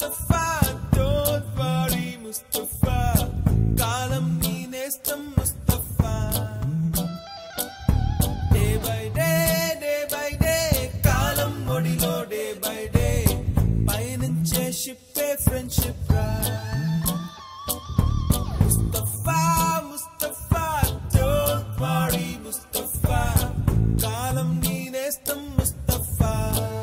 Mustafa don't worry Mustafa కాలం నీ నేస్తం Mustafa day by day day by day కాలం ఒడిలో డే బై డే పయనించే షిప్పే ఫ్రెండ్షిప్ రా ముస్తఫా ముస్తఫా డోంట్ వరీ ముస్తఫా కాలం నీ నేస్తం ముస్తఫా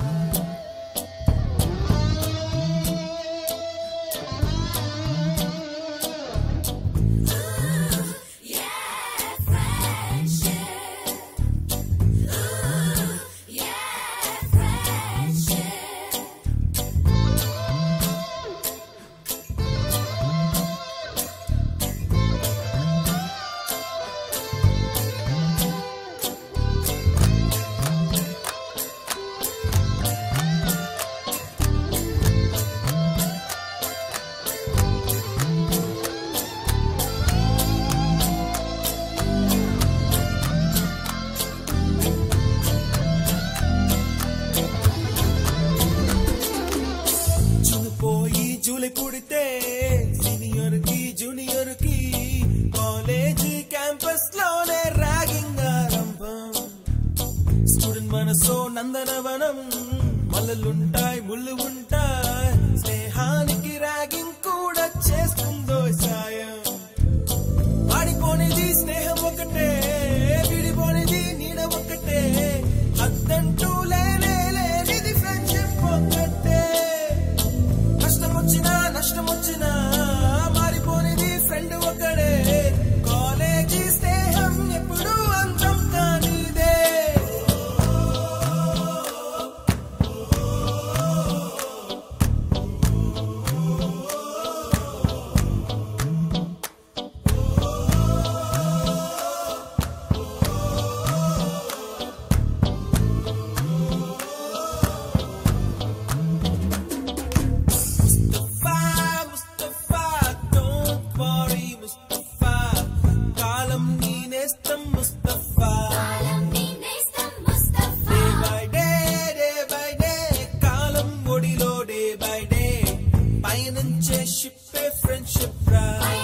జూన్ పోయి జూలై పుడితే సీనియర్ కి జూనియర్ కి కాలేజ్ క్యాంపస్ లోనే ర్యాగింగ్ ఆరంభం స్టూడెంట్ మనసో నందనవనం మల్లలుంటాయి ముళ్ళు ఉంటాయి స్నేహానికి ర్యాగింగ్ కూడా చేస్తుందో సాయం ఆడిపోనిది స్నేహం ఒకటే విడిపోనిది నీడ ఒకటే అద్దంటూ లేనే లేనిది ఫ్రెండ్షిప్ ఒకటే కష్టం వచ్చినా నష్టం వచ్చినా మారిపోనిది ఫ్రెండ్ ఒకడే కాలేజీ స్నేహం ఎప్పుడు అంతం కానిదే ముస్తఫా ముస్తఫా డోంట్ వరీ ముస్తఫా కాలం నీ నేస్తం Mustafa day by day day by day కాలం ఒడిలో డే బై డే పయనించే షిప్పే ఫ్రెండ్షిప్ రా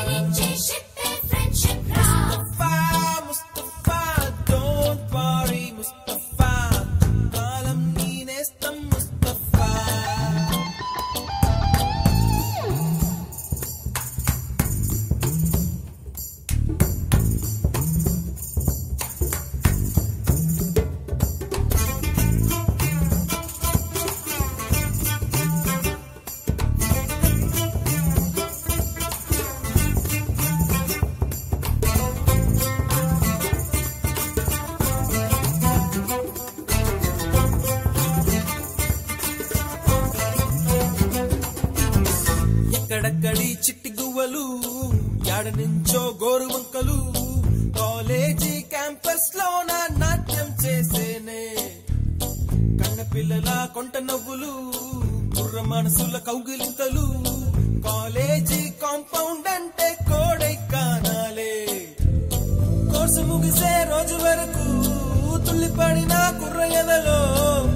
ముస్తఫా ముస్తఫా డోంట్ వరీ ముస్తఫా కాలం నీ నేస్తం ముస్తఫా ఎక్కడక్కడి చిట్టి గువ్వలు యాడ నుంచో గోరు వంకలు కాలేజీ క్యాంపస్ లోన నాట్యం చేసేనే కన్న పిల్లల కొంట నవ్వులు కుర్ర మనసుల కౌగిలింతలు కాలేజీ కాంపౌండ్ అంటే కోడై కానాలే కోర్సు ముగిసే రోజు వరకు తుల్లిపడిన కుర్ర ఎదలో